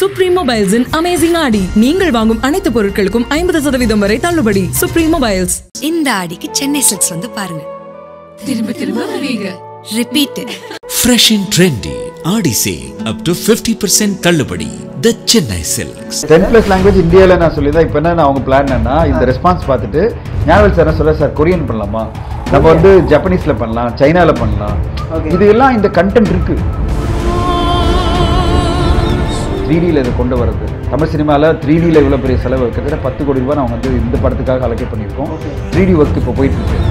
Supreme மொபைல்ஸின் amazing Aadi நீங்கள் வாங்கும் அனைத்து பொருட்களுக்கும் ஐம்பது சதவீதம் வரை தள்ளுபடி சுப்ரீம் மொபைல்ஸ் இந்த ஆடிக்கு சென்னை சில்க்ஸ் வந்து பாருங்க திரும்ப திரும்ப வருவீங்க repeat Fresh and trendy Aadi sale up to 50% தள்ளுபடி the Chennai silks ten plus language இந்தியாவில் நான் சொல்லியிருந்தேன் இப்போ என்ன அவங்க பிளான் என்னன்னா இந்த ரெஸ்பான்ஸ் பார்த்துட்டு ஞாபகம் சார் என்ன சொல்ல சார் கொரியன் பண்ணலாமா நம்ம வந்து ஜப்பனீஸில் பண்ணலாம் சைனாவில் பண்ணலாம் இது எல்லாம் இந்த கண்டென்ட் இருக்கு த்ரீ டியில் இதை கொண்டு வர்றது தமிழ் சினிமாவில் த்ரீ டியில் இவ்வளோ பெரிய செலவு கிட்டத்தட்ட பத்து கோடி ரூபாய் அவங்க வந்து இந்த படத்துக்காக அலோகேட் பண்ணியிருக்கோம் த்ரீ டி ஒர்க் இப்போ போயிட்டு இருக்கு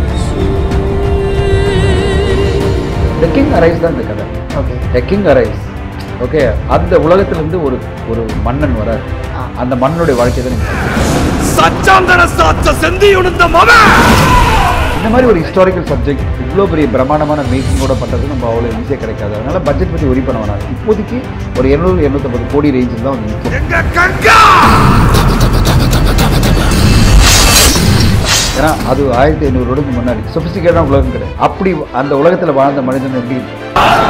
த கிங் அரைஸ் தான் இந்த கதை த கிங் அரைஸ் ஓகே அந்த உலகத்திலிருந்து ஒரு ஒரு மன்னன் வர அந்த மன்னனுடைய வாழ்க்கையை தான் நீங்க இந்த மாதிரி ஒரு ஹிஸ்டாரிக்கல் சப்ஜெக்ட் இவ்வளோ பெரிய பிரம்மாண்டமான மேக்கிங்கோட பண்ணுறது நம்ம அவ்வளோ ஈஸியாக கிடைக்காது அதனால பட்ஜெட் பற்றி ஒரி பண்ண வேணாம் இப்போதைக்கு ஒரு இரநூறு இரநூத்தம்பது கோடி ரேஞ்சில் தான் வந்து நிற்கும் ஏன்னா அது ஆயிரத்தி ஐநூறு வருடத்துக்கு முன்னாடி சொபிஸ்டிகேட்டான உலகம் கிடையாது அப்படி அந்த உலகத்தில் வாழ்ந்த மனிதன் எப்படி இருக்கும்?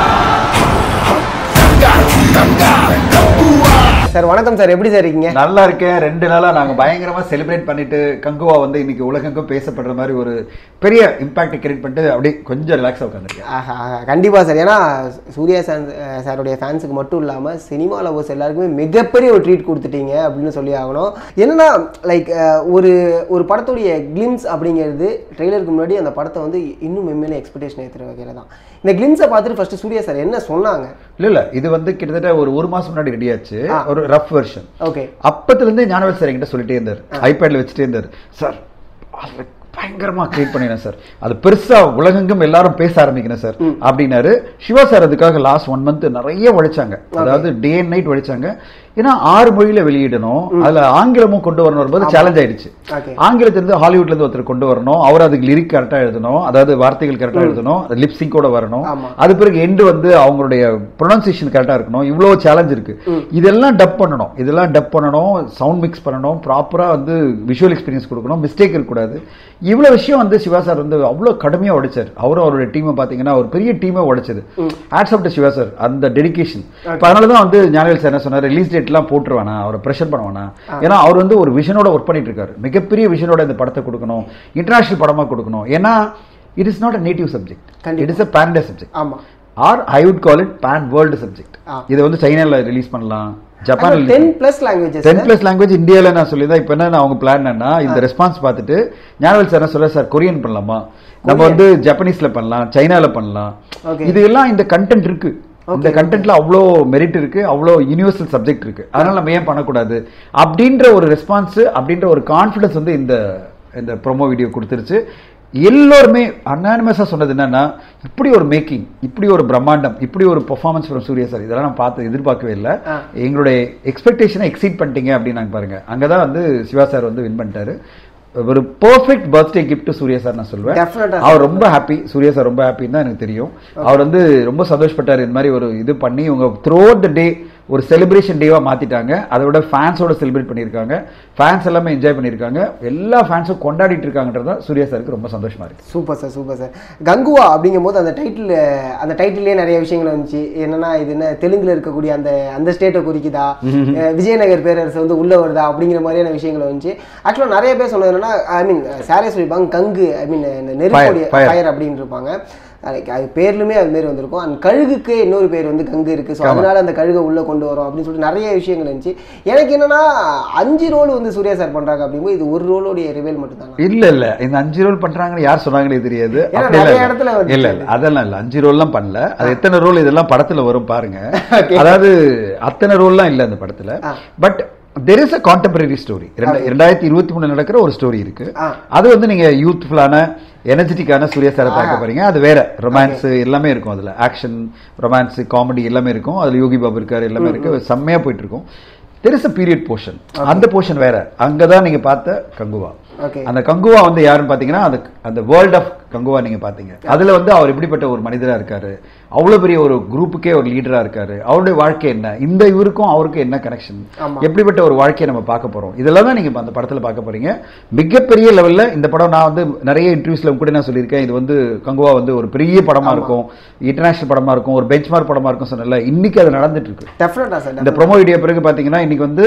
சார் வணக்கம் சார் எப்படி சார் இருக்கீங்க நல்லா இருக்கேன் ரெண்டு நாளா நாங்க பயங்கரமா செலிப்ரேட் பண்ணிட்டு கங்குவா வந்து இன்னைக்கு உலகெங்கும் பேசப்படுற மாதிரி ஒரு பெரிய இம்பாக்ட் கிரியேட் பண்ணிட்டு அப்படியே கொஞ்சம் ரிலாக்ஸா உட்காந்துருக்கேன் ஆஹா, ஆஹா. கண்டிப்பா சார் ஏன்னா சூர்யா சார் சாருடைய ஃபேன்ஸுக்கு மட்டும் இல்லாம சினிமா லவர்ஸ் எல்லாருக்குமே மிகப்பெரிய ஒரு ட்ரீட் கொடுத்துட்டீங்க அப்படின்னு சொல்லி ஆகணும் என்னன்னா லைக் ஒரு ஒரு படத்துடைய கிளிம்ஸ் அப்படிங்கிறது ட்ரெய்லருக்கு முன்னாடி அந்த படத்தை வந்து இன்னும் மென்மேலே எக்ஸ்பெக்டேஷன் ஏற்றுற வகையில தான் இந்த கிளிம்ஸை பார்த்துட்டு ஃபர்ஸ்ட் சூர்யா சார் என்ன சொன்னாங்க இல்ல இல்ல இது வந்து கிட்டத்தட்ட ஒரு ஒரு மாசம் முன்னாடி ரெடி ஆச்சு ஆ. ஒரு ரஃப் வெர்ஷன் ஓகே அப்பத்துல இருந்தே ஞானவேல் சார் என்கிட்ட சொல்லிட்டே இருந்தார் ஐபேட்ல வச்சுட்டே இருந்தார் சார் அது பயங்கரமா கிரியேட் பண்ணிடுறேன் சார் அது பெருசா உலகெங்கும் எல்லாரும் பேச ஆரம்பிக்கணும் சார் அப்படின்னாரு சிவா சார் அதுக்காக லாஸ்ட் ஒன் மந்த் நிறைய உழைச்சாங்க அதாவது டே அண்ட் நைட் உழைச்சாங்க ஏன்னா ஆறு மொழியில வெளியிடணும் அதுல ஆங்கிலமும் கொண்டு வரணும் வரும்போது சேலஞ்ச் ஆயிடுச்சு ஓகே ஆங்கிலத்திலிருந்து ஹாலிவுட்ல இருந்து ஒருத்தர் கொண்டு வரணும் அவர் அதுக்கு லிரிக் கரெக்டா எழுதணும் அதாவது வார்த்தைகள் கரெக்டா எழுதணும் லிப்சிங்கோட வரணும் ஆமா. அது பிறகு எண்டு வந்து அவங்களுடைய ப்ரொனன்சியேஷன் கரெக்டா இருக்கணும் இவ்வளவு சேலஞ்ச் இருக்கு இதெல்லாம் டப் பண்ணணும் இதெல்லாம் டப் பண்ணணும் சவுண்ட் மிக்ஸ் பண்ணணும் ப்ராப்பரா வந்து விஷுவல் எக்ஸ்பீரியன்ஸ் கொடுக்கணும் மிஸ்டேக் இருக்கக்கூடாது இவ்வளவு விஷயம் வந்து சிவா சார் வந்து அவ்வளவு கடுமையா உடைச்சார் அவரும் அவருடைய டீமை பாத்தீங்கன்னா ஒரு பெரிய டீமை உடைச்சது hats off to Siva sir அந்த டெடிகேஷன் இப்போ அதனால தான் வந்து ஞானவேல் சார் என்ன சொன்னார் ரிலீஸ் டேட்லாம் போட்டுரு வேணாம் அவரை ப்ரெஷர் பண்ண வேணாம் ஏன்னா அவர் வந்து ஒரு விஷனோட ஒர்க் பண்ணிட்டு இருக்காரு மிகப்பெரிய விஷனோட இந்த படத்தை கொடுக்கணும் இன்டர்நேஷனல் படமா கொடுக்கணும் ஏன்னா it is not a native subject கண்டிப்பா. இட் இஸ் அ பேண்டே சப்ஜெக்ட் ஆமா or I would call it pan world subject ஆ. இதை வந்து சைனால ரிலீஸ் பண்ணலாம் Japan ten plus languages ten plus language இந்தியாவில் நான் சொல்லியிருந்தேன் இப்போ என்ன அவங்க பிளான் என்னன்னா இந்த ரெஸ்பான்ஸ் பார்த்துட்டு ஞானவேல் சார் என்ன சொல்ல சார் கொரியன் பண்ணலாமா நம்ம வந்து ஜப்பனீஸ்ல பண்ணலாம் சைனால பண்ணலாம் Okay. இது எல்லாம் இந்த கண்டென்ட் இருக்கு இந்த கண்டென்ட்ல அவ்வளோ மெரிட் இருக்கு அவ்வளோ யூனிவர்சல் சப்ஜெக்ட் இருக்கு அதனால நம்ம ஏன் பண்ணக்கூடாது அப்படின்ற ஒரு ரெஸ்பான்ஸ் அப்படின்ற ஒரு கான்ஃபிடன்ஸ் வந்து இந்த இந்த ப்ரோமோ வீடியோ கொடுத்துருச்சு எல்லோருமே அனானிமஸாக சொன்னது என்னன்னா இப்படி ஒரு மேக்கிங் இப்படி ஒரு பிரம்மாண்டம் இப்படி ஒரு பெர்ஃபார்மன்ஸ் ஃப்ரம் சூர்யா சார் இதெல்லாம் நான் பார்த்து எதிர்பார்க்கவே இல்லை ஆ. எங்களுடைய எக்ஸ்பெக்டேஷனை எக்ஸீட் பண்ணிட்டீங்க அப்படின்னு நாங்க பாருங்க அங்கதான் வந்து சிவா சார் வந்து வின் பண்ணிட்டாரு ஒரு perfect birthday gift Suriya sir நான் சொல்லுவேன் Definitely. அவர் ரொம்ப ஹாப்பி சூர்யா சார் ரொம்ப ஹாப்பின்னு தான் எனக்கு தெரியும் அவர் வந்து ரொம்ப சந்தோஷப்பட்டார் இந்த மாதிரி ஒரு இது பண்ணி இவங்க த்ரூ த டே ஒரு செலிப்ரேஷன் டேவா மாத்திட்டாங்க அதை விட ஃபேன்ஸோட செலிப்ரேட் பண்ணியிருக்காங்க ஃபேன்ஸ் எல்லாமே என்ஜாய் பண்ணியிருக்காங்க எல்லா ஃபேன்ஸும் கொண்டாடிட்டு இருக்காங்கன்றது தான் சூர்யா சாருக்கு ரொம்ப சந்தோஷமா இருக்கு super sir super sir Kanguva அப்படிங்கும் போது அந்த டைட்டில் அந்த டைட்டிலே நிறைய விஷயங்கள் வந்துச்சு என்னன்னா இது என்ன தெலுங்குல இருக்கக்கூடிய அந்த அந்த ஸ்டேட்டை குறிக்குதா அஹ் விஜயநகர் பேரரசு வந்து உள்ள வருதா அப்படிங்கிற மாதிரியான விஷயங்கள் வந்துச்சு ஆக்சுவலாக நிறைய பேர் சொன்னது என்னன்னா ஐ மீன் சாரே சொல்லியிருப்பாங்க கங்கு ஐ மீன் இந்த நெருப்புடைய fire. ஃபயர் அப்படின்னு இருப்பாங்க அதுக்கு அது பேர்லுமே அது மாரி வந்திருக்கும் அந்த கழுகுக்கு இன்னொரு பேர் வந்து கங்கு இருக்கு ஸோ அதனால அந்த கழுகை உள்ள கொண்டு வரோம் அப்படின்னு சொல்லிட்டு நிறைய விஷயங்கள் இருந்துச்சு எனக்கு என்னன்னா அஞ்சு ரோல் வந்து சூர்யா சார் பண்றாங்க அப்படிங்கும்போது இது ஒரு ரோலோடைய ரிவேல் மட்டும் தான் இல்ல இல்ல இந்த அஞ்சு ரோல் பண்றாங்கன்னு யார் சொன்னாங்கன்னே தெரியாது ஏன்னா அப்படிலாம் நிறைய இல்ல. இடத்துல வந்துச்சு இல்ல இல்ல அதெல்லாம் இல்ல அஞ்சு ரோல்லாம் பண்ணல அது எத்தனை ரோல் இதெல்லாம் படத்துல வரும் பாருங்க அதாவது அத்தனை ரோல்லாம் இல்ல அந்த படத்துல ஆ. But there is a contemporary story ரெண்டாயிரத்தி இருபத்தி மூணு நடக்கிற ஒரு ஸ்டோரி இருக்கு ஆ. அது வந்து நீங்க யூத்ஃபுல்லான எனர்ஜெட்டிக்கான சூர்யா சாரை பார்க்க போறீங்க அது வேற ரொமான்ஸ் எல்லாமே இருக்கும் அதுல ஆக்ஷன் ரொமான்ஸ் காமெடி எல்லாமே இருக்கும் அதுல யோகி பாபு இருக்காரு எல்லாமே இருக்கு செம்மையா போயிட்டு இருக்கும் there is a period portion அந்த போர்ஷன் வேற அங்கதான் நீங்க பார்த்த கங்குவா ஓகே அந்த கங்குவா வந்து யாருன்னு பாத்தீங்கன்னா அந்த அந்த வேர்ல்ட் ஆஃப் கங்குவா நீங்க பாத்தீங்க அதுல வந்து அவர் எப்படிப்பட்ட ஒரு மனிதரா இருக்காரு அவ்வளவு பெரிய ஒரு குரூப்புக்கே ஒரு லீடரா இருக்காரு அவருடைய வாழ்க்கை என்ன இந்த இவருக்கும் அவருக்கும் என்ன கனெக்ஷன் எப்படிப்பட்ட ஒரு வாழ்க்கையை நம்ம பார்க்க போறோம் இதெல்லாம் தான் நீங்க அந்த படத்துல பார்க்க போறீங்க மிகப்பெரிய லெவல்ல இந்த படம் நான் வந்து நிறைய இன்டர்வியூஸ்ல கூட நான் சொல்லியிருக்கேன் இது வந்து கங்குவா வந்து ஒரு பெரிய படமா இருக்கும் இன்டர்நேஷனல் படமா இருக்கும் ஒரு பெஞ்ச்மார்க் படமா இருக்கும் சொன்னல இன்னைக்கு அது நடந்துட்டு இருக்கு டெஃபினட்டா சார் இந்த ப்ரோமோ வீடியோ பிறகு பார்த்தீங்கன்னா இன்னைக்கு வந்து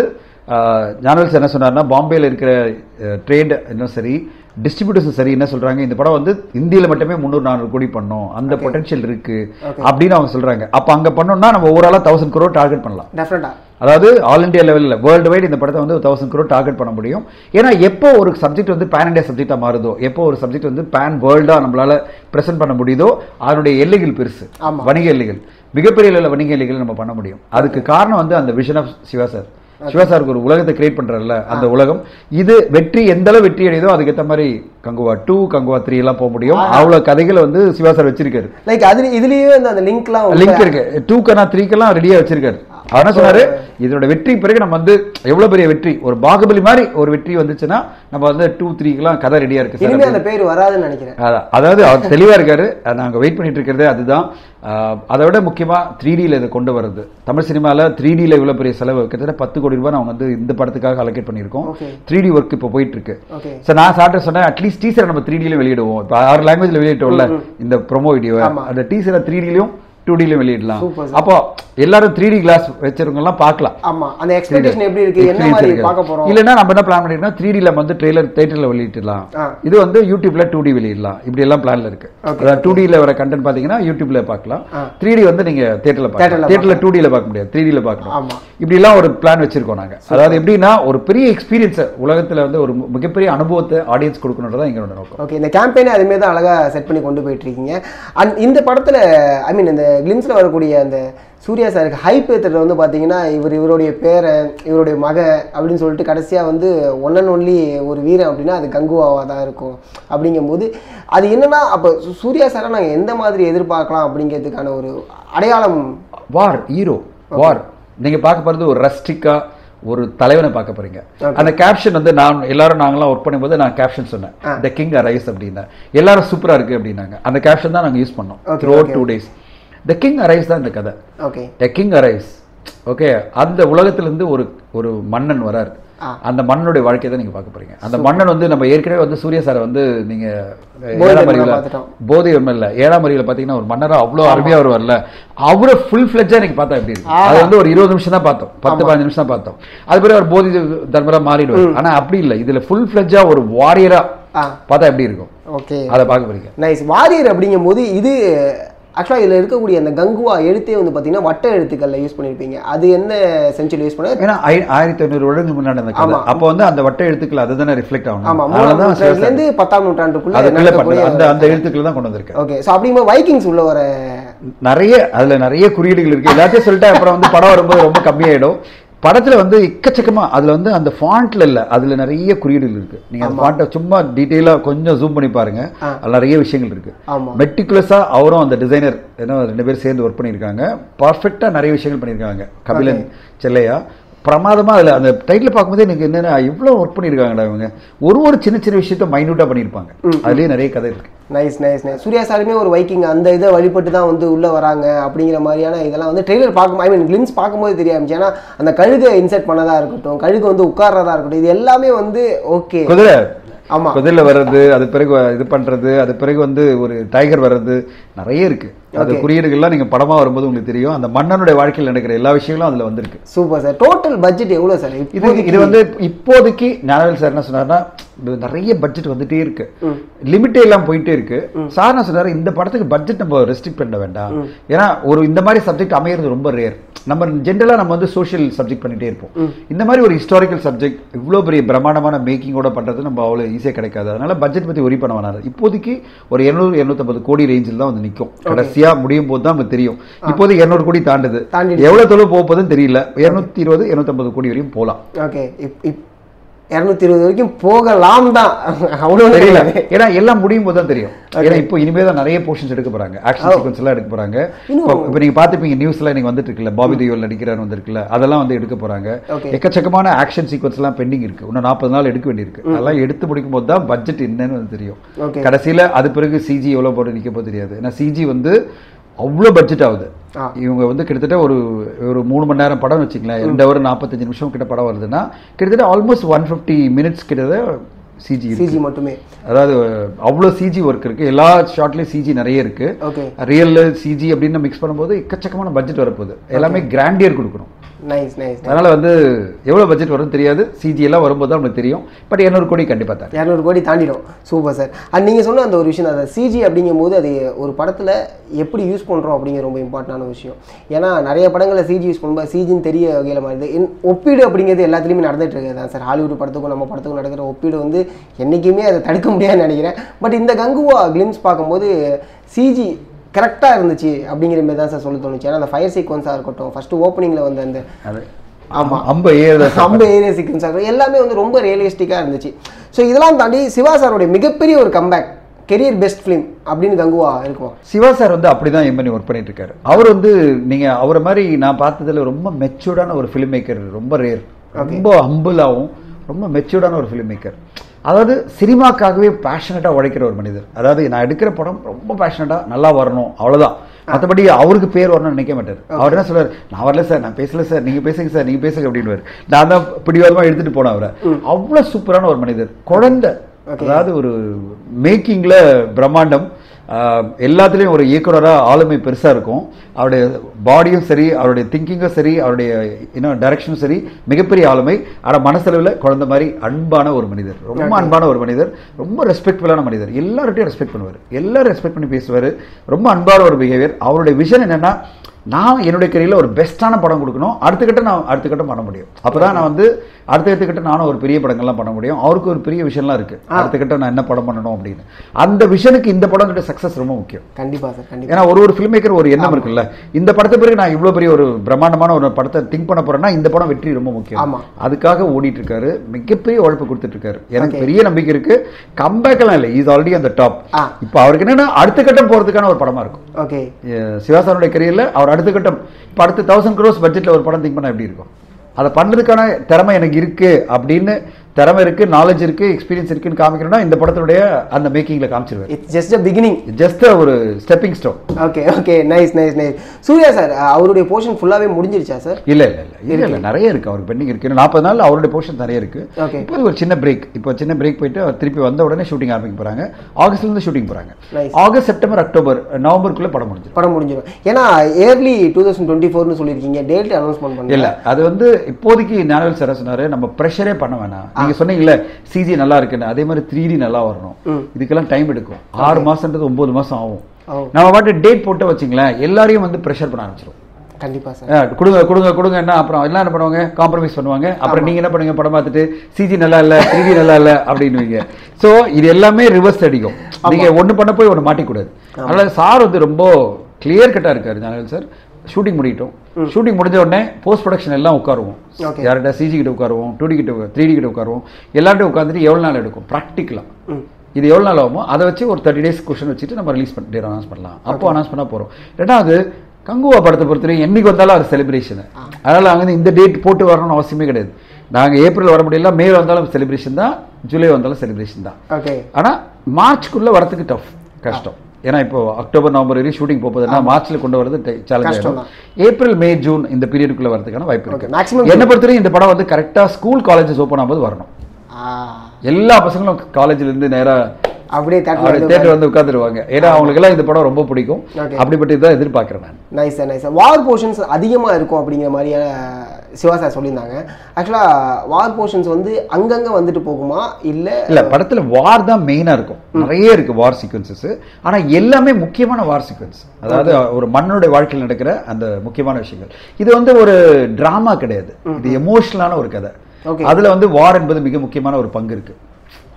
ஜானல்ஸ் என்ன சொன்னார்னா பாம்பேல இருக்கிற ட்ரேட் இன்னும் சரி டிஸ்ட்ரிபியூட்டர்ஸ் சரி என்ன சொல்றாங்க இந்த படம் வந்து இந்தியில மட்டுமே முந்நூறு நானூறு கோடி பண்ணோம் அந்த பொட்டன்ஷியல் இருக்கு அப்படின்னு அவங்க சொல்றாங்க அப்ப அங்க பண்ணோம்னா நம்ம ஓவராலா தௌசண்ட் crore டார்கெட் பண்ணலாம் டெஃபினட்டா அதாவது ஆல் இந்தியா லெவலில் வேர்ல்டு வைட் இந்த படத்தை வந்து தௌசண்ட் crore டார்கெட் பண்ண முடியும் ஏன்னா எப்போ ஒரு சப்ஜெக்ட் வந்து பேன் இண்டியா சப்ஜெக்டாக மாறுதோ எப்போ ஒரு சப்ஜெக்ட் வந்து பேன் வேர்ல்டாக நம்மளால பிரசன்ட் பண்ண முடியுதோ அதனுடைய எல்லைகள் பெருசு வணிக எல்லைகள் மிகப்பெரிய அளவில் வணிக எல்லைகள் நம்ம பண்ண முடியும் அதுக்கு காரணம் வந்து அந்த vision of Siva sir Siva சாருக்கு ஒரு உலகத்தை கிரியேட் பண்றாருல்ல அந்த உலகம் இது வெற்றி எந்த அளவு வெற்றி அடையுதோ அதுக்கேற்ற மாதிரி கங்குவா டூ கங்குவா த்ரீ எல்லாம் போக முடியும் அவ்வளவு கதைகளை வந்து சிவா சார் வச்சிருக்காரு லைக் அது இதுலயே வந்து அந்த லிங்க்லாம் லிங்க் இருக்கு டூக்கனா த்ரீக்கெல்லாம் ரெடியா வச்சிருக்காரு அவர் என்ன சொன்னாரு இதோட வெற்றி பிறகு நம்ம வந்து எவ்வளவு பெரிய வெற்றி ஒரு பாகுபலி மாதிரி ஒரு வெற்றி வந்துச்சுன்னா நம்ம வந்து டூ த்ரீக்கெல்லாம் கதை ரெடியா இருக்கு சார் இனிமே அந்த பேர் வராதுன்னு நினைக்கிறேன் அதான். அதாவது அவர் தெளிவா இருக்காரு அஹ் நாங்க வெயிட் பண்ணிட்டு இருக்கிறதே அதுதான் அஹ் அதை விட முக்கியமா த்ரீ டியில் இதை கொண்டு வர்றது தமிழ் சினிமால த்ரீ டியில் இவ்வளவு பெரிய செலவு கிட்டத்தட்ட பத்து கோடி ரூபாய் நாங்க வந்து இந்த படத்துக்காக அலோகேட் பண்ணியிருக்கோம் Okay. த்ரீ டி ஒர்க் இப்போ போயிட்டு இருக்கு ஓகே சார் நான் சார்ட்ட சொன்னேன் அட்லீஸ்ட் டீசரை நம்ம த்ரீ டிலையும் வெளியிடுவோம் இப்போ ஆறு லாங்குவேஜ்ல வெளியிட்டோம்ல இந்த ப்ரோமோ வீடியோ அந்த டீசரை த்ரீ டிலையும் டூ டிலையும் வெளியிடலாம் Super, sir. அப்போ எல்லாரும் த்ரீ டி கிளாஸ் வச்சிருக்கவங்க எல்லாம் பார்க்கலாம் ஆமா அந்த எக்ஸ்பெக்டேஷன் எப்படி இருக்கு என்ன Experience மாதிரி இருக்கு. பார்க்க போறோம் இல்லைன்னா நம்ம என்ன பிளான் பண்ணிருக்கோம் த்ரீ டில வந்து ட்ரெய்லர் தேட்டர்ல வெளியிடலாம் ஆ. இது வந்து யூடியூப்ல டூ டி வெளியிடலாம் இப்படி எல்லாம் பிளான்ல இருக்கு அதாவது டூ டில வர கண்டென்ட் பாத்தீங்கன்னா யூடியூப்ல பார்க்கலாம் த்ரீ டி வந்து நீங்க தேட்டர்ல Theatreல பார்க்கலாம் தேட்டர்ல டூ டில பார்க்க முடியாது த்ரீ டில பார்க்கணும் ஆமா. இப்படி எல்லாம் ஒரு பிளான் வச்சிருக்கோம் நாங்க அதாவது எப்படின்னா ஒரு பெரிய எக்ஸ்பீரியன்ஸ் உலகத்துல வந்து ஒரு மிகப்பெரிய அனுபவத்தை ஆடியன்ஸ் கொடுக்கணுன்றதான் எங்களோட நோக்கம் ஓகே இந்த கேம்பெயினை அதுமே தான் அழகா செட் பண்ணி கொண்டு போயிட்டு இருக்கீங்க அண்ட் இந்த படத்துல ஐ மீன் இந்த கிளிம்ஸ்ல வரக்கூடிய அந்த சூர்யா சாருக்கு ஹைப் ஏத்துறது வந்து பாத்தீங்கன்னா இவர் இவருடைய பேரன் இவருடைய மக அப்படின்னு சொல்லிட்டு கடைசியா வந்து ஒன் அண்ட் ஒன்லி ஒரு வீரன் அப்படின்னா அது கங்குவாவா தான் இருக்கும் அப்படிங்கும்போது அது என்னன்னா அப்போ சு- சூர்யா சாரை நாங்கள் எந்த மாதிரி எதிர்பார்க்கலாம் அப்படிங்கிறதுக்கான ஒரு அடையாளம் வார் ஹீரோ வார் நீங்க பார்க்க போறது ஒரு ரஸ்டிக்கா ஒரு தலைவனை பார்க்க போறீங்க அந்த கேப்ஷன் வந்து நான் எல்லாரும் நாங்களாம் ஒர்க் பண்ணும்போது நான் கேப்ஷன் சொன்னேன் த கிங் அரைஸ் அப்படின்னா எல்லாரும் சூப்பரா இருக்கு அப்படின்னாங்க அந்த கேப்ஷன் தான் நாங்க யூஸ் பண்ணோம் Okay, through okay. Two days the king arise தான் இந்த கதை okay the king arise okay அந்த உலகத்துல இருந்து ஒரு ஒரு மன்னன் வராரு அந்த மன்னனுடைய வாழ்க்கையை தான் நீங்க பார்க்க போறீங்க அந்த மன்னன் வந்து நம்ம ஏற்கனவே வந்து சூர்யா சாரை வந்து நீங்க போதை ஏழாம் மன்னனா அறிவுல பார்த்துட்டோம். போதை இல்ல ஏழாம் அறிவுல பாத்தீங்கன்னா ஒரு மன்னரா அவ்வளவு அருமையா வருவார்ல அவரை ஃபுல் ஃபிளெஜா எனக்கு பார்த்தா எப்படி இருக்கு அது வந்து ஒரு இருபது நிமிஷம் தான் பார்த்தோம் பத்து பதினஞ்சு நிமிஷம் தான் பார்த்தோம் அது பிறகு அவர் போதி தர்மரா மாறிடுவார் ஆனா அப்படி இல்ல இதுல ஃபுல் ஃபிளெஜா ஒரு வாரியரா ஆ. பார்த்தா எப்படி இருக்கும் ஓகே அதை பார்க்க போறீங்க நைஸ் வாரியர் அப்படிங்கும்போது இது ஆக்சுவலாக இதில் இருக்கக்கூடிய அந்த கங்குவா எழுத்தே வந்து பார்த்தீங்கன்னா வட்ட எழுத்துக்களில் யூஸ் பண்ணியிருப்பீங்க அது என்ன செஞ்சுரி யூஸ் பண்ண ஏன்னா ஐ- ஆயிரத்தி ஐநூறு வருடங்களுக்கு முன்னாடி அந்த கதை ஆமா. அப்போ வந்து அந்த வட்ட எழுத்துக்கள் அதுதானே ரிஃப்ளெக்ட் ஆகணும் ஆமா மூணாம் அதனாலதான் நூற்றாண்டுலேருந்து பத்தாம் நூற்றாண்டுக்குள்ள அதுக்குள்ள நடக்கக்கூடிய பண்ணது அந்த அந்த எழுத்துக்களை தான் கொண்டு வந்திருக்கேன் ஓகே ஸோ அப்படிங்கும்போது வைக்கிங்ஸ் உள்ள வர நிறைய அதுல நிறைய குறியீடுகள் இருக்கு எல்லாத்தையும் சொல்லிட்டு அப்புறம் வந்து படம் வரும்போது ரொம்ப கம்மியாயிடும் படத்துல வந்து எக்கச்சக்கமா அதுல வந்து அந்த ஃபாண்ட்ல இல்ல அதுல நிறைய குறியீடுகள் இருக்கு நீங்க அந்த ஃபாண்ட்டை சும்மா டீட்டெயிலா கொஞ்சம் ஜூம் பண்ணி பாருங்க அதுல நிறைய விஷயங்கள் இருக்கு ஆமா. மெட்டிகுலஸா அவரும் அந்த டிசைனர் ஏன்னா ரெண்டு பேரும் சேர்ந்து ஒர்க் பண்ணியிருக்காங்க பர்ஃபெக்டா நிறைய விஷயங்கள் பண்ணியிருக்காங்க கபிலன் செல்லையா பிரமாதமா அதுல அந்த டைட்டில் பார்க்கும்போது எனக்கு என்னன்னா இவ்வளவு ஒர்க் பண்ணியிருக்காங்கடா இவங்க ஒரு ஒரு சின்ன சின்ன விஷயத்த மைன்யூட்டா பண்ணியிருப்பாங்க அதுலயே நிறைய கதை இருக்கு நைஸ் நைஸ் நைஸ் சூர்யா சாருமே ஒரு வைக்கிங் அந்த இதை வழிபட்டு தான் வந்து உள்ள வராங்க அப்படிங்கிற மாதிரியான இதெல்லாம் வந்து ட்ரெய்லர் பார்க்கும் ஐ மீன் கிளிம்ஸ் பார்க்கும்போது தெரிய ஆரம்பிச்சு ஏன்னா அந்த கழுகை இன்செர்ட் பண்ணதா இருக்கட்டும் கழுகு வந்து உட்கார்றதா இருக்கட்டும் இது எல்லாமே வந்து ஓகே குதிரை ஆமா குதிரைல வர்றது அது பிறகு இது பண்றது அது பிறகு வந்து ஒரு டைகர் வர்றது நிறைய இருக்கு அது குறியீடுகள்லாம் நீங்க படமா வரும்போது உங்களுக்கு தெரியும் அந்த மன்னனுடைய வாழ்க்கையில் நடக்கிற எல்லா விஷயங்களும் அதுல வந்திருக்கு சூப்பர் சார் டோட்டல் பட்ஜெட் எவ்வளோ சார் இது இது வந்து இப்போதைக்கு ஞானவேல் சார் என்ன சொன்னார்னா இது நிறைய பட்ஜெட் வந்துட்டே இருக்கு லிமிட்டே எல்லாம் போயிட்டே இருக்கு சார் என்ன சொன்னாரு இந்த படத்துக்கு பட்ஜெட் நம்ம ரெஸ்ட்ரிக்ட் பண்ண வேண்டாம் ஏன்னா ஒரு இந்த மாதிரி சப்ஜெக்ட் அமையிறது ரொம்ப ரேர் நம்ம ஜென்ரலா நம்ம வந்து சோஷியல் சப்ஜெக்ட் பண்ணிட்டே இருப்போம் இந்த மாதிரி ஒரு ஹிஸ்டாரிக்கல் சப்ஜெக்ட் இவ்வளோ பெரிய பிரம்மாண்டமான மேக்கிங்கோட பண்றது நம்ம அவ்வளோ ஈஸியாக கிடைக்காது அதனால பட்ஜெட் பத்தி ஒரி பண்ண வேணாம் இப்போதைக்கு ஒரு இருநூறு இருநூத்தம்பது கோடி ரேஞ்சில் தான் வந்து நிற்கும் கடைசியா முடியும் போது தான் நமக்கு தெரியும் இப்போது இருநூறு கோடி தாண்டுது தாண்டிடுச்சு. எவ்வளவு தொழில் போக போகுதுன்னு தெரியல இருநூத்தி இருபது இருநூத்தம்பது கோடி வரையும் போகலாம் ஓகே இப் இப் இரநூத்தி இருபது வரைக்கும் போகலாம் தான் அவ்வளோ தெரியல தெரியல ஏன்னா எல்லாம் முடியும் போது தான் தெரியும் ஏன்னா இப்போ இனிமே தான் நிறைய போர்ஷன்ஸ் எடுக்க போறாங்க ஆக்ஷன் சீக்வன்ஸ் எல்லாம் எடுக்க போறாங்க இப்போ இப்போ நீங்க பார்த்துப்பீங்க நியூஸ்ல நீங்க வந்துட்டு இருக்குல்ல பாபி தேவல் நடிக்கிறார் வந்திருக்குல்ல அதெல்லாம் வந்து எடுக்க போறாங்க Okay. எக்கச்சக்கமான ஆக்ஷன் சீக்வன்ஸ் எல்லாம் பெண்டிங் இருக்கு இன்னும் நாற்பது நாள் எடுக்க வேண்டியிருக்கு அதெல்லாம் எடுத்து முடிக்கும் போது தான் பட்ஜெட் என்னன்னு வந்து தெரியும் Okay. கடைசியில அது பிறகு சிஜி எவ்வளவு போட்டு நிக்க போது தெரியாது ஏன்னா சிஜி வந்து அவ்வளோ பட்ஜெட் ஆகுது ஆ. இவங்க வந்து கிட்டத்தட்ட ஒரு ஒரு மூணு மணி நேரம் படம் வச்சுக்கலாம் ரெண்டு ஹவர் நாற்பத்தஞ்சு நிமிஷம் கிட்ட படம் வருதுன்னா கிட்டத்தட்ட ஆல்மோஸ்ட் ஒன் ஃபிஃப்டி மினிட்ஸ் கிட்டத்தட்ட சிஜி சிஜி மட்டுமே அதாவது அவ்வளோ சிஜி ஒர்க் இருக்கு எல்லா ஷார்ட்லயும் சிஜி நிறைய இருக்கு ஓகே ரியல் சிஜி அப்படின்னு மிக்ஸ் பண்ணும்போது எக்கச்சக்கமான பட்ஜெட் வரப்போகுது எல்லாமே கிராண்டியர் கொடுக்கணும் நைஸ் நைஸ் அதனால வந்து எவ்வளவு பட்ஜெட் வரும்னு தெரியாது சிஜி எல்லாம் வரும்போது தான் நமக்கு தெரியும் பட் 200 கோடி கண்டிப்பா தான் இரநூறு கோடி தாண்டிடும் சூப்பர் சார் அண்ட் நீங்கள் சொன்ன அந்த ஒரு விஷயம் அந்த சிஜி அப்படிங்கும்போது அது ஒரு படத்தில் எப்படி யூஸ் பண்ணுறோம் அப்படிங்கிற ரொம்ப இம்பார்ட்டண்டான விஷயம் ஏன்னா நிறைய படங்களில் சிஜி யூஸ் பண்ணும்போது சிஜின்னு தெரிய வகையில் மாதிரி இன் ஒப்பீடு அப்படிங்கிறது எல்லாத்துலேயுமே நடந்துட்டு இருக்குது தான் சார் ஹாலிவுட் படத்துக்கும் நம்ம படத்துக்கும் நடக்கிற ஒப்பீடு வந்து என்றைக்குமே அதை தடுக்க முடியாதுன்னு நினைக்கிறேன் பட் இந்த கங்குவா கிளிம்ஸ் பார்க்கும்போது சிஜி கரெக்டாக இருந்துச்சு அப்படிங்கிற மாதிரி தான் சார் சொல்ல தோணுச்சு ஏன்னா அந்த ஃபயர் சீக்வன்ஸாக இருக்கட்டும் ஃபஸ்ட்டு ஓப்பனிங்கில் வந்து அந்த அது ஆமா. அம்ப ஏறுத ரொம்ப ஏரியா சீக்வன்ஸ் ஆகும் எல்லாமே வந்து ரொம்ப ரியலிஸ்டிக்காக இருந்துச்சு ஸோ இதெல்லாம் தாண்டி சிவா சாரோடைய மிகப்பெரிய ஒரு கம்பேக் கெரியர் பெஸ்ட் ஃபிலிம் அப்படின்னு கங்குவா இருக்கும் சிவா சார் வந்து அப்படிதான் எம் பண்ணி ஒர்க் பண்ணிட்டு இருக்காரு அவர் வந்து நீங்க அவரை மாதிரி நான் பார்த்ததுல ரொம்ப மெச்சூர்டான ஒரு ஃபிலிம் மேக்கர் ரொம்ப ரேர் ரொம்ப ஹம்பிளாகவும் ரொம்ப மெச்சூர்டான ஒரு ஃபிலிம் மேக்கர் அதாவது சினிமாக்காகவே பேஷனட்டாக உழைக்கிற ஒரு மனிதர் அதாவது நான் எடுக்கிற படம் ரொம்ப பேஷனட்டாக நல்லா வரணும் அவ்வளவுதான் மற்றபடி அவருக்கு பேர் வரணும்னு நினைக்க மாட்டார் அவர் என்ன சொல்றாரு நான் வரல சார் நான் பேசல சார் நீங்க பேசுங்க சார் நீங்க பேசுங்க அப்படின்னு நான் தான் பிடிவாதமா எடுத்துட்டு போனேன் அவரை அவ்வளவு சூப்பரான ஒரு மனிதர் குழந்தை அதாவது ஒரு மேக்கிங்ல பிரம்மாண்டம் ஆஹ், எல்லாத்துலேயும் ஒரு இயக்குனராக ஆளுமை பெருசா இருக்கும் அவருடைய பாடியும் சரி அவருடைய திங்கிங்கும் சரி அவருடைய இன்னும் டைரக்ஷனும் சரி மிகப்பெரிய ஆளுமை ஆனால் மனசளவில் குழந்தை மாதிரி அன்பான ஒரு மனிதர் ரொம்ப அன்பான ஒரு மனிதர் ரொம்ப ரெஸ்பெக்ட்ஃபுல்லான மனிதர் எல்லார்ட்டையும் ரெஸ்பெக்ட் பண்ணுவார் எல்லாரும் ரெஸ்பெக்ட் பண்ணி பேசுவார் ரொம்ப அன்பான ஒரு பிஹேவியர் அவருடைய விஷன் என்னன்னா நான் என்னுடைய கரியரில் ஒரு பெஸ்ட்டான படம் கொடுக்கணும் அடுத்த கட்டம் நான் அடுத்த கட்டம் பண்ண முடியும் அப்பதான் நான் வந்து அடுத்த அடுத்த கட்டம் நானும் ஒரு பெரிய படங்கள்லாம் பண்ண முடியும் அவருக்கு ஒரு பெரிய விஷயம்லாம் இருக்கு அடுத்த கட்டம் நான் என்ன படம் பண்ணணும் அப்படின்னு அந்த விஷனுக்கு இந்த படம் சக்ஸஸ் ரொம்ப முக்கியம் கண்டிப்பா சார் கண்டிப்பா ஏன்னா ஒரு ஒரு ஃபில்ம் மேக்கர் ஒரு எண்ணம் இருக்குல்ல இந்த படத்தை பிறகு நான் இவ்வளவு பெரிய ஒரு பிரம்மாண்டமான ஒரு படத்தை திங்க் பண்ண போறேன்னா இந்த படம் வெற்றி ரொம்ப முக்கியம் ஆமா. அதுக்காக ஓடிட்டு இருக்காரு மிகப்பெரிய உழைப்பு கொடுத்துட்டு இருக்காரு எனக்கு பெரிய நம்பிக்கை இருக்கு கம்பேக் எல்லாம் இல்லை இஸ் ஆல்ரெடி அந்த டாப் ஆ. இப்போ அவருக்கு என்னன்னா அடுத்த கட்டம் போறதுக்கான ஒரு படமா இருக்கும் ஓகே சிவாசானுடைய கரியரில் அவர் அடுத்த கட்டம் இப்போ அடுத்த தௌசண்ட் க்ரோஸ் பட்ஜெட்டில் ஒரு படம் திங்க் பண்ண எப்படி இருக்கும் அதை பண்ணுறதுக்கான திறமை எனக்கு இருக்கு அப்படின்னு திறமை இருக்கு நாலேஜ் இருக்கு எக்ஸ்பீரியன்ஸ் இருக்குன்னு காமிக்கணும்னா இந்த படத்துடைய அந்த மேக்கிங்ல காமிச்சிருவாரு it's just a beginning just ஒரு stepping stone okay okay nice nice nice Suriya sir அவருடைய போர்ஷன் ஃபுல்லாவே முடிஞ்சிருச்சா சார் இல்ல இல்ல இல்ல இல்ல இல்ல நிறைய இருக்கு அவருக்கு பெண்டிங் இருக்கு நாற்பது நாள் அவருடைய போர்ஷன் நிறைய இருக்கு Okay. இப்போ ஒரு சின்ன பிரேக் இப்போ சின்ன பிரேக் போயிட்டு அவர் திருப்பி வந்த உடனே ஷூட்டிங் ஆரம்பிக்க போறாங்க ஆகஸ்ட்ல இருந்து ஷூட்டிங் போறாங்க Nice. ஆகஸ்ட் செப்டம்பர் அக்டோபர் நவம்பருக்குள்ள படம் முடிஞ்சிடும் படம் முடிஞ்சிடும் ஏன்னா ஏர்லி டூ தௌசண்ட் டுவெண்ட்டி ஃபோர்னு சொல்லியிருக்கீங்க டேட் அனௌன்ஸ்மெண்ட் பண்ணல இல்ல அது வந்து இப்போதைக்கு ஞானவேல் சார் சொன்னாரு நம்ம ப்ரெஷரே பண்ண வேணாம் நீங்க சொன்னீங்கல்ல சிஜி நல்லா இருக்குன்னு அதே மாதிரி த்ரீ டி நல்லா வரணும் இதுக்கெல்லாம் டைம் எடுக்கும் ஆறு மாசம்ன்றது ஒன்பது மாசம் ஆகும் ஓ. நம்ம பாட்டு டேட் போட்டு வச்சுங்களேன் எல்லாரையும் வந்து ப்ரெஷர் பண்ண ஆரம்பிச்சிடும் கண்டிப்பா சார் ஆ, கொடுங்க கொடுங்க கொடுங்க என்ன அப்புறம் எல்லாம் என்ன பண்ணுவாங்க காம்ப்ரமைஸ் பண்ணுவாங்க அப்புறம் நீங்க என்ன பண்ணுங்க படம் பார்த்துட்டு சிஜி நல்லா இல்ல த்ரீ நல்லா இல்ல அப்படின்னுவீங்க சோ இது எல்லாமே ரிவர்ஸ் அடிக்கும் நீங்க ஒண்ணு பண்ண போய் ஒண்ணு மாட்டிக்கூடாது அதனால சார் வந்து ரொம்ப கிளியர் கட்டா இருக்காரு ஞானவேல் சார் ஷூட்டிங் முடியட்டும் ஷூட்டிங் முடிஞ்ச உடனே போஸ்ட் ப்ரொடக்ஷன் எல்லாம் உட்காருவோம் Okay. யார்கிட்ட சிஜி கிட்ட உட்காருவோம் டூ டி கிட்ட த்ரீ டி கிட்ட உட்காருவோம் எல்லார்ட்டும் உட்காந்துட்டு எவ்வளவு நாள் எடுக்கும் ப்ராக்டிக்கலா இது எவ்வளவு நாள் ஆகுமோ அதை வச்சு ஒரு தேர்ட்டி டேஸ் கொஷன் வச்சுட்டு நம்ம ரிலீஸ் பண்ணி அனௌன்ஸ் பண்ணலாம் அப்போ அனௌன்ஸ் பண்ண போறோம் ரெண்டாவது கங்குவா படத்தை பொறுத்தவரைக்கும் என்னைக்கு வந்தாலும் அது செலிப்ரேஷன் அதனால அங்க வந்து இந்த டேட் போட்டு வரணும்னு அவசியமே கிடையாது நாங்க ஏப்ரல் வர முடியல மே வந்தாலும் செலிப்ரேஷன் தான் ஜூலை வந்தாலும் செலிப்ரேஷன் தான் ஓகே ஆனா மார்ச்க்குள்ள வரதுக்கு டஃப் கஷ்டம் ஏன்னா இப்போ அக்டோபர் நவம்பர் வரையும் ஷூட்டிங் போகுதுன்னா மார்ச்ல கொண்டு வரது சேலஞ்ச் கஷ்டம் ஆகும் ஏப்ரல் மே ஜூன் இந்த பீரியடுக்குள்ள வரதுக்கான வாய்ப்பு Okay, இருக்கு maximum என்ன பொறுத்தவரைக்கும் இந்த படம் வந்து கரெக்டா ஸ்கூல் காலேஜஸ் ஓப்பன் ஆகும்போது வரணும் எல்லா பசங்களும் காலேஜ்ல இருந்து நேரா அப்படியே அவருடைய தேட்டர் தேட்டர் வந்து உட்காந்துருவாங்க ஏன்னா அவங்களுக்கு எல்லாம் இந்த படம் ரொம்ப பிடிக்கும் Okay. அப்படிப்பட்ட இதான் எதிர்பார்க்கிறேன் நான் nice sir nice sir war portions அதிகமாக இருக்கும் அப்படிங்கிற மாதிரியான சிவா சார் சொல்லியிருந்தாங்க ஆக்சுவலாக வார் போர்ஷன்ஸ் வந்து அங்கங்கே வந்துட்டு போகுமா இல்லை இல்ல படத்துல வார் தான் மெயினா இருக்கும் நிறைய இருக்கு வார் சீக்வன்சஸ் ஆனா எல்லாமே முக்கியமான வார் சீக்வன்ஸ் அதாவது ஒரு மன்னனுடைய வாழ்க்கையில் நடக்கிற அந்த முக்கியமான விஷயங்கள் இது வந்து ஒரு டிராமா கிடையாது இது எமோஷனலான ஒரு கதை Okay. அதுல வந்து வார் என்பது மிக முக்கியமான ஒரு பங்கு இருக்கு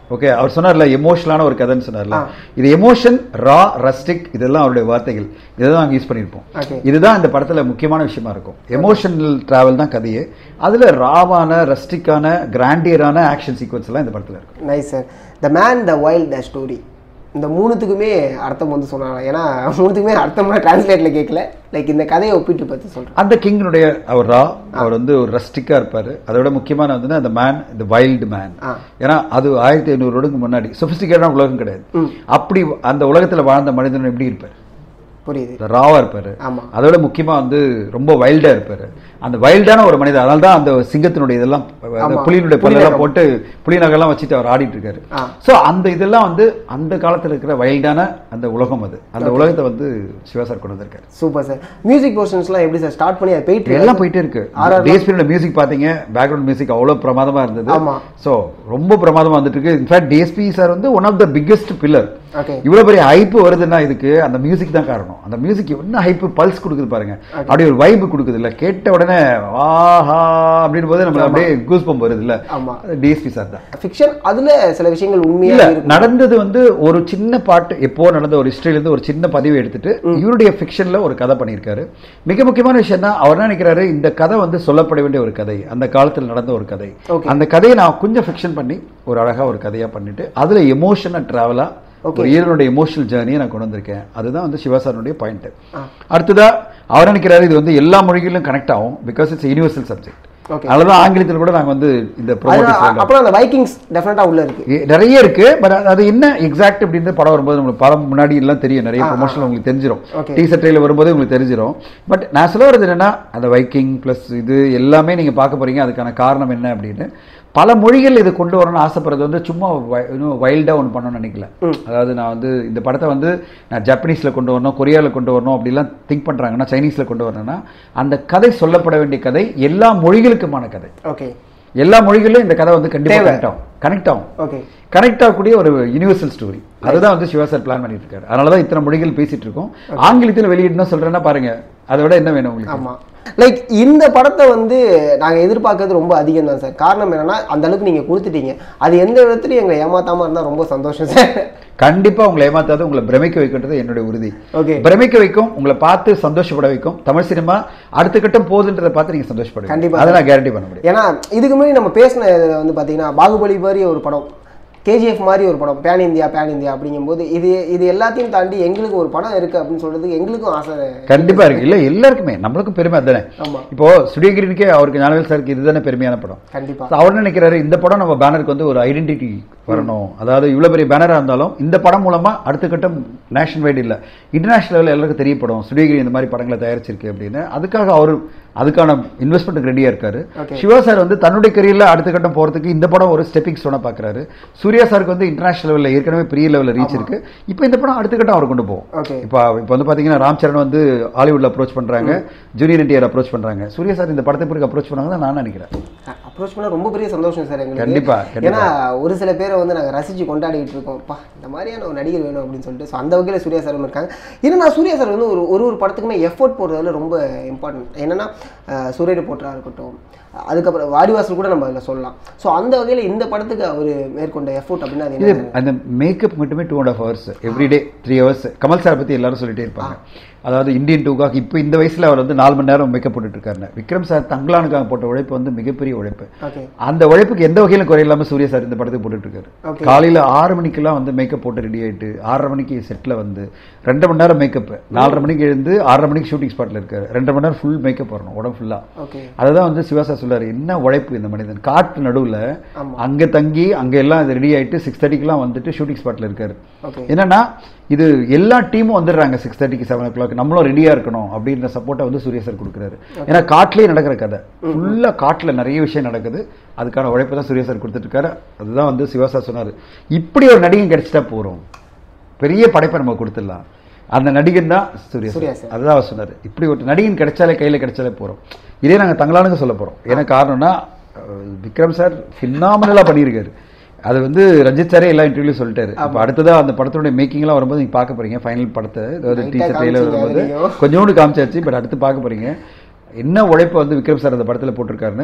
ஓகே அவர் சொன்னார்ல எமோஷனலான ஒரு கதைன்னு சொன்னார்ல இது எமோஷன் ரா ரஸ்டிக் இதெல்லாம் அவருடைய வார்த்தைகள் இதெல்லாம் நாங்கள் யூஸ் பண்ணியிருப்போம் Okay. இதுதான் இந்த படத்துல முக்கியமான விஷயமா இருக்கும் எமோஷனல் டிராவல் தான் கதையே அதுல ராவான ரஸ்டிக்கான கிராண்டியரான ஆக்ஷன் சீக்வன்ஸ் எல்லாம் இந்த படத்துல இருக்கும் nice sir the man the wild the story இந்த மூணுத்துக்குமே அர்த்தம் வந்து சொன்னாங்க ஏன்னா மூணுத்துக்குமே அர்த்தமாக டிரான்ஸ்லேட்டில் கேட்கல லைக் இந்த கதையை ஒப்பிட்டு பற்றி சொல்கிறேன் அந்த கிங்கினுடைய அவர் ரா அவர் வந்து ஒரு ரஸ்டிக்கா இருப்பாரு அதை விட முக்கியமான வந்து அந்த மேன் இந்த வைல்டு மேன் ஆ. ஏன்னா அது ஆயிரத்தி ஐநூறு வருடத்துக்கு முன்னாடி சொபிஸ்டிகேட்டான உலகம் கிடையாது அப்படி அந்த உலகத்துல வாழ்ந்த மனிதன் எப்படி இருப்பார் புரியுது ராவா இருப்பாரு ஆமா. அதோட முக்கியமா வந்து ரொம்ப வைல்டா இருப்பாரு அந்த வைல்டான ஒரு மனிதர் அதனால தான் அந்த சிங்கத்தினுடைய இதெல்லாம் அந்த ஆமா. புலியினுடைய புலி பல்லெல்லாம் நகம். போட்டு புலி நகெல்லாம் வச்சுட்டு அவர் ஆடிட்டு இருக்காரு ஆ. சோ அந்த இதெல்லாம் வந்து அந்த காலத்துல இருக்கிற வைல்டான அந்த உலகம் அது அந்த உலகத்தை வந்து சிவா சார் கொண்டு வந்திருக்காரு சூப்பர் சார் மியூசிக் போர்ஷன்ஸ்லாம் எப்படி சார் ஸ்டார்ட் பண்ணி அது போயிட்டு எல்லாம் போயிட்டே இருக்கு RR டிஎஸ்பியோட மியூசிக் பாத்தீங்க பேக்ரவுண்ட் மியூசிக் அவ்வளவு பிரமாதமா இருந்தது ஆமா. சோ ரொம்ப பிரமாதமா வந்துட்டு இருக்கு இன்ஃபேக்ட் டிஎஸ்பி சார் வந்து one of the biggest pillar okay இவ்வளவு பெரிய ஹைப் வருதுன்னா இதுக்கு அந்த மியூசிக் தான் காரணம் அந்த மியூசிக் என்ன ஹைப் பல்ஸ் கொடுக்குது பாருங்க அப்படியே ஒரு வைப் கொடுக்குது இல்ல கேட்ட உடனே ஆஹா அப்படின்னு போது நம்ம அப்படியே கூஸ் பம்ப் வருது இல்ல ஆமா. டிஎஸ்பி சார் தான் ஃபிக்ஷன் அதுல சில விஷயங்கள் இல்ல உண்மையா இருக்கு நடந்தது வந்து ஒரு சின்ன பாட்டு எப்போ நடந்த ஒரு ஹிஸ்டரியில இருந்து ஒரு சின்ன பதிவை எடுத்துட்டு இவருடைய ஃபிக்ஷன்ல ஒரு கதை பண்ணியிருக்காரு மிக முக்கியமான விஷயம் தான் அவர் என்ன நினைக்கிறாரு இந்த கதை வந்து சொல்லப்பட வேண்டிய ஒரு கதை அந்த காலத்துல நடந்த ஒரு கதை Okay. அந்த கதையை நான் கொஞ்சம் ஃபிக்ஷன் பண்ணி ஒரு அழகா ஒரு கதையா பண்ணிட்டு அதுல எமோஷனா டிராவலா Okay. ஒரு ஈரனுடைய எமோஷனல் ஜேர்னியை நான் கொண்டு வந்திருக்கேன் அதுதான் வந்து சிவசாரனுடைய பாயிண்ட் அடுத்ததா அவர் நினைக்கிறாரு இது வந்து எல்லா மொழிகளிலும் கனெக்ட் ஆகும் because it's universal subject Okay. அதனாலதான் ஆங்கிலத்தில் கூட நாங்க வந்து இந்த ப்ரோமோட்டிஸ் அப்புறம் அந்த வைக்கிங்ஸ் டெஃபினட்டா உள்ள இருக்கு ஏ- நிறைய இருக்கு பட் அது என்ன எக்ஸாக்ட் அப்படின்றது படம் வரும்போது நம்மளுக்கு படம் முன்னாடி எல்லாம் தெரியும் நிறைய ப்ரொமோஷன் உங்களுக்கு தெரிஞ்சிடும் Okay. டீசர் ட்ரெயில வரும்போது உங்களுக்கு தெரிஞ்சிடும் பட் நான் சொல்ல வரது என்னன்னா அந்த வைக்கிங் ப்ளஸ் இது எல்லாமே நீங்க பார்க்க போறீங்க அதுக்கான காரணம் என்ன அப்படின்னு பல மொழிகள் இது கொண்டு வரணும்னு ஆசைப்படுறது வந்து சும்மா வை- இன்னும் வைல்டாக ஒன்று பண்ணணும்னு நினைக்கல அதாவது நான் வந்து இந்த படத்தை வந்து நான் ஜப்பனீஸில் கொண்டு வரணும் கொரியாவில் கொண்டு வரணும் அப்படிலாம் திங்க் பண்ணுறாங்கன்னா சைனீஸில் கொண்டு வரணும்னா அந்த கதை சொல்லப்பட வேண்டிய கதை எல்லா மொழிகளுக்குமான கதை ஓகே எல்லா மொழிகளிலும் இந்த கதை வந்து கண்டிப்பாக தேவை. கனெக்ட் ஆகும் கனெக்ட் ஆகும் ஓகே கனெக்ட் ஆகக்கூடிய ஒரு யுனிவர்சல் ஸ்டோரி அதுதான் வந்து சிவா சார் பிளான் பண்ணிட்டு இருக்காரு அதனால தான் இத்தனை மொழிகள் பேசிட்டு இருக்கோம் ஆங்கிலத்தில் வெளியிடணும் சொல்றேன்னா பாருங்க அதை விட என்ன வேணும் உங்களுக்கு ஆமா லைக் இந்த படத்தை வந்து நாங்க எதிர்பார்க்கறது ரொம்ப அதிகம் தான் சார் காரணம் என்னன்னா அந்த அளவுக்கு நீங்க கொடுத்துட்டீங்க அது எந்த விதத்துலயும் எங்களை ஏமாத்தாம இருந்தா ரொம்ப சந்தோஷம் சார் கண்டிப்பா உங்களை ஏமாத்தாது உங்களை பிரமிக்க வைக்கின்றது என்னுடைய உறுதி Okay. பிரமிக்க வைக்கும் உங்களை பார்த்து சந்தோஷப்பட வைக்கும் தமிழ் சினிமா அடுத்த கட்டம் போகுதுன்றதை பார்த்து நீங்க சந்தோஷப்படுவீங்க கண்டிப்பா. அதை நான் கேரண்டி பண்ண முடியும் ஏன்னா இதுக்கு முன்னாடி நம்ம பேசின இதுல வந்து பாத்தீங்கன்னா பாகுபலி மாதிரி ஒரு படம் கேஜிஎஃப் மாதிரி ஒரு படம் பேன் இந்தியா பேன் இந்தியா அப்படிங்கும்போது இது இது எல்லாத்தையும் தாண்டி எங்களுக்கு ஒரு படம் இருக்கு அப்படின்னு சொல்றதுக்கு எங்களுக்கும் ஆசை கண்டிப்பா இருக்கு இல்ல எல்லாருக்குமே நம்மளுக்கும் பெருமை அதுதானே ஆமா இப்போ சுடியகிரிக்கே அவருக்கு ஞானவேல் சாருக்கு இதுதானே பெருமையான படம் கண்டிப்பா So, அவர் நினைக்கிறாரு இந்த படம் நம்ம பேனருக்கு வந்து ஒரு ஐடென்டிட்டி வரணும் அதாவது இவ்வளவு பெரிய பேனரா இருந்தாலும் இந்த படம் மூலமா அடுத்த கட்டம் நேஷனல் வைடு இல்ல இன்டர்நேஷனல் லெவலில் எல்லாருக்கும் தெரியப்படும் சுடிகிரி இந்த மாதிரி படங்களை தயாரிச்சிருக்கு அப்படின்னு அதுக்காக அவர் அதுக்கான இன்வெஸ்ட்மெண்ட் ரெடியா இருக்காரு Okay. சிவா சார் வந்து தன்னுடைய கரியர்ல அடுத்த கட்டம் போறதுக்கு இந்த படம் ஒரு ஸ்டெப்பிங் ஸ்டோனா பாக்குறாரு சூர்யா சாருக்கு வந்து இன்டர்நேஷனல் லெவலில் ஏற்கனவே பெரிய லெவலில் ரீச் இருக்கு இப்போ இந்த படம் அடுத்த கட்டம் அவர் கொண்டு போகும் ஓகே இப்போ இப்போ வந்து பாத்தீங்கன்னா ராம் சரண் வந்து ஹாலிவுட்ல அப்ரோச் பண்றாங்க ஜூனியர் என்டிஆர் அப்ரோச் பண்றாங்க சூர்யா சார் இந்த படத்தை பிறகு அப்ரோச் பண்ணாங்க நான் நினைக்கிறேன் அப்ரோச் பண்ணா ரொம்ப பெரிய சந்தோஷம் சார் எங்களுக்கு கண்டிப்பா, கண்டிப்பா. ஏன்னா ஒரு சில பேரை வந்து நாங்க ரசிச்சு கொண்டாடிட்டு இருக்கோம் பா இந்த மாதிரியான ஒரு நடிகர் வேணும் அப்படின்னு சொல்லிட்டு ஸோ அந்த வகையில் சூர்யா சார் இருக்காங்க ஏன்னா சூர்யா சார் வந்து ஒரு ஒரு ஒரு படத்துக்குமே எஃபோர்ட் போடுறதுல ரொம்ப இம்பார்ட்டன்ட் என்னன்னா அஹ், சூரிய போட்டரா இருக்கட்டும் அதுக்கப்புறம் வாடிவாசல் கூட நம்ம அதில் சொல்லலாம் ஸோ அந்த வகையில் இந்த படத்துக்கு அவர் மேற்கொண்ட எஃபோர்ட் அப்படின்னா அது இது என்ன அந்த மேக்கப் மட்டுமே two and half hours every day three hours Kamal sir பத்தி எல்லாரும் சொல்லிட்டே இருப்பாங்க அதாவது இந்தியன் டூக்காக இப்போ இந்த வயசுல அவர் வந்து நாலு மணி நேரம் மேக்கப் போட்டுட்டு இருக்காரு விக்ரம் சார் தங்கலானுக்காக போட்ட உழைப்பு வந்து மிகப்பெரிய உழைப்பு ஓகே அந்த உழைப்புக்கு எந்த வகையிலும் குறையில்லாம சூர்யா சார் இந்த படத்துக்கு போட்டுட்டு இருக்காரு Okay. காலையில ஆறு மணிக்கெல்லாம் வந்து மேக்கப் போட்டு ரெடி ஆயிட்டு ஆறரை மணிக்கு செட்ல வந்து ரெண்டு மணி நேரம் மேக்கப் நாலரை மணிக்கு எழுந்து ஆறரை மணிக்கு ஷூட்டிங் ஸ்பாட்ல இருக்காரு ரெண்டு மணி நேரம் ஃபுல் மேக்கப் வரணும் உடம்பு ஃபுல்லா ஓகே அதுதான் வந்து சிவா சார் சொல்றாரு என்ன உழைப்பு இந்த மனிதன் காட்டு நடுவுல ஆமா. அங்க தங்கி அங்க எல்லாம் ரெடி ஆயிட்டு சிக்ஸ் தேர்ட்டிக்குலாம் வந்துட்டு ஷூட்டிங் ஸ்பாட்ல இருக்காரு ஓகே என்னன்னா இது எல்லா டீமும் வந்துடுறாங்க சிக்ஸ் தேர்ட்டிக்கு செவன் ஓ கிளாக் நம்மளும் ரெடியா இருக்கணும் அப்படின்ற சப்போர்ட்டை வந்து சூர்யா சார் கொடுக்குறாரு ஏன்னா காட்டிலேயே நடக்கிற கதை ஃபுல்லா காட்டுல நிறைய விஷயம் நடக்குது அதுக்கான உழைப்பு தான் சூர்யா சார் கொடுத்துட்டு இருக்காரு அதுதான் வந்து சிவா சார் சொன்னாரு இப்படி ஒரு நடிகன் கிடைச்சிட்டா போறோம் பெரிய படைப்பை நம்ம கொடுத்துடலாம் அந்த நடிகன் தான் சூர்யா சூர்யா சார் சார். அதுதான் அவர் சொன்னாரு இப்படி ஒரு நடிகன் கிடைச்சாலே கையில கிடைச்சாலே போறோம் இதே நாங்க தங்களானுங்க சொல்ல போறோம் ஏன்னா காரணம்னா அஹ், விக்ரம் சார் ஃபினாமினலா பண்ணியிருக்காரு அது வந்து ரஞ்சித் சாரே எல்லா இன்டர்வியூலையும் சொல்லிட்டாரு இப்போ அடுத்ததா அந்த படத்தோட மேக்கிங் எல்லாம் வரும்போது நீங்க பார்க்க போறீங்க ஃபைனல் படத்தை அதாவது Light ஆ டீச்சர் ட்ரெயிலர் காமிச்சீங்க வரும்போது அதையும். கொஞ்சோண்டு காமிச்சாச்சு பட் அடுத்து பார்க்க போறீங்க என்ன உழைப்பு வந்து விக்ரம் சார் அந்த படத்துல போட்டிருக்காருன்னு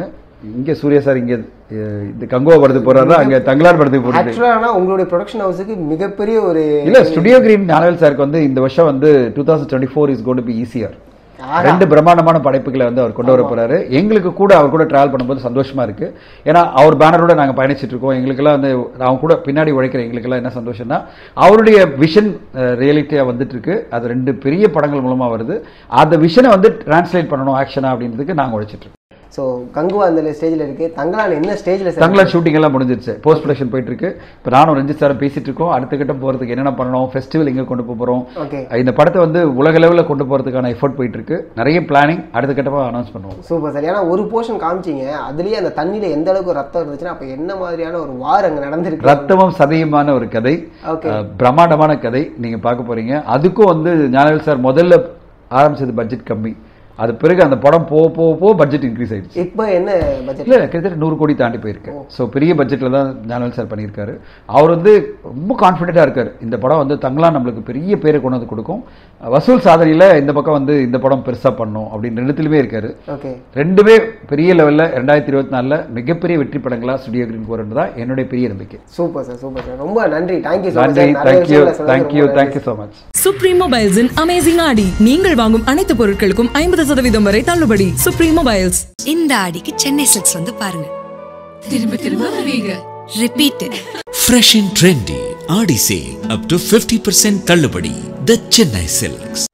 இங்க சூர்யா சார் இங்க அஹ், இந்த கங்கோவா படத்துக்கு போறாரு அங்க தங்கலார் படத்துக்கு போறாரு ஆக்சுவலாக ஆனால் உங்களுடைய ப்ரொடக்ஷன் ஹவுஸுக்கு மிகப்பெரிய ஒரு இல்ல ஸ்டுடியோ கிரீன் ஞானவேல் சாருக்கு வந்து இந்த வருஷம் வந்து two thousand twenty four is got be easier ரெண்டு பிரம்மாண்டமான படைப்புகளை வந்து அவர் கொண்டு வர போறாரு எங்களுக்கு கூட அவர் கூட டிராவல் பண்ணும்போது சந்தோஷமா இருக்கு ஏன்னா அவர் பேனரோட நாங்க பயணிச்சிட்டு இருக்கோம் எங்களுக்கெல்லாம் வந்து அவங்க கூட பின்னாடி உழைக்கிற எங்களுக்கெல்லாம் என்ன சந்தோஷம்னா அவருடைய விஷன் ரியாலிட்டியா வந்துட்டு இருக்கு அது ரெண்டு பெரிய படங்கள் மூலமா வருது அந்த விஷனை வந்து டிரான்ஸ்லேட் பண்ணணும் ஆக்ஷனா அப்படின்றதுக்கு நாங்க உழைச்சிட்டு இருக்கோம் ஸோ கங்குவா அந்த ஸ்டேஜில் இருக்கு தங்கலான் என்ன ஸ்டேஜில் தங்களான் ஷூட்டிங் எல்லாம் முடிஞ்சிருச்சு போஸ்ட் ப்ரொடக்ஷன் போயிட்டு இருக்கு இப்போ நானும் ரஞ்சித் சாரும் பேசிட்டு இருக்கோம் அடுத்த கட்டம் போறதுக்கு என்னென்ன பண்ணணும் ஃபெஸ்டிவல் எங்க கொண்டு போக போறோம் ஓகே இந்த படத்தை வந்து உலக லெவலில் கொண்டு போறதுக்கான எஃபோர்ட் போயிட்டு இருக்கு நிறைய பிளானிங் அடுத்த கட்டமாக அனௌன்ஸ் பண்ணுவோம் சூப்பர் சார் ஏன்னா ஒரு போர்ஷன் காமிச்சிங்க அதுலயே அந்த தண்ணியில எந்த அளவுக்கு ரத்தம் இருந்துச்சுன்னா அப்போ என்ன மாதிரியான ஒரு வார் அங்கே நடந்திருக்கு ரத்தமும் சதையுமான ஒரு கதை ஓகே அஹ், பிரம்மாண்டமான கதை நீங்க பார்க்க போறீங்க அதுக்கும் வந்து ஞானவேல் சார் முதல்ல ஆரம்பிச்சது பட்ஜெட் கம்மி அது பிறகு அந்த படம் போக போக போக பட்ஜெட் இன்க்ரீஸ் ஆயிடுச்சு இப்போ என்ன பட்ஜெட் இல்ல கிட்டத்தட்ட நூறு கோடி தாண்டி போயிருக்கு ஸோ பெரிய பட்ஜெட்ல தான் ஞானவேல் சார் பண்ணியிருக்காரு அவர் வந்து ரொம்ப கான்ஃபிடென்ட்டாக இருக்காரு இந்த படம் வந்து தங்கலாம் நம்மளுக்கு பெரிய பேரை கொண்டு வந்து கொடுக்கும் வசூல் சாதனையில இந்த பக்கம் வந்து இந்த படம் பெருசா பண்ணும் அப்படின்னு ரெண்டுத்துலையுமே இருக்காரு ஓகே ரெண்டுமே பெரிய லெவல்ல ரெண்டாயிரத்தி இருபத்தி நாலுல மிகப்பெரிய வெற்றி படங்களா ஸ்டுடியோ கிரீன் போறது தான் என்னுடைய பெரிய நம்பிக்கை சூப்பர் சார் சூப்பர் சார் ரொம்ப நன்றி தேங்க்யூ ஸோ நன்றி thank you thank you thank you so much supreme மொபைல்ஸின் அமேசிங் ஆடி நீங்கள் வாங்கும் அனைத்து பொருட்களுக்கும் ஐம்பது சதவீதம் வரை தள்ளுபடி சுப்ரீம் மொபைல்ஸ் இந்த ஆடிக்கு சென்னை சில்க்ஸ் வந்து பாருங்க திரும்ப திரும்ப வருவீங்க repeat Fresh and trendy. Aadi sale up to 50% தள்ளுபடி. The Chennai Silks.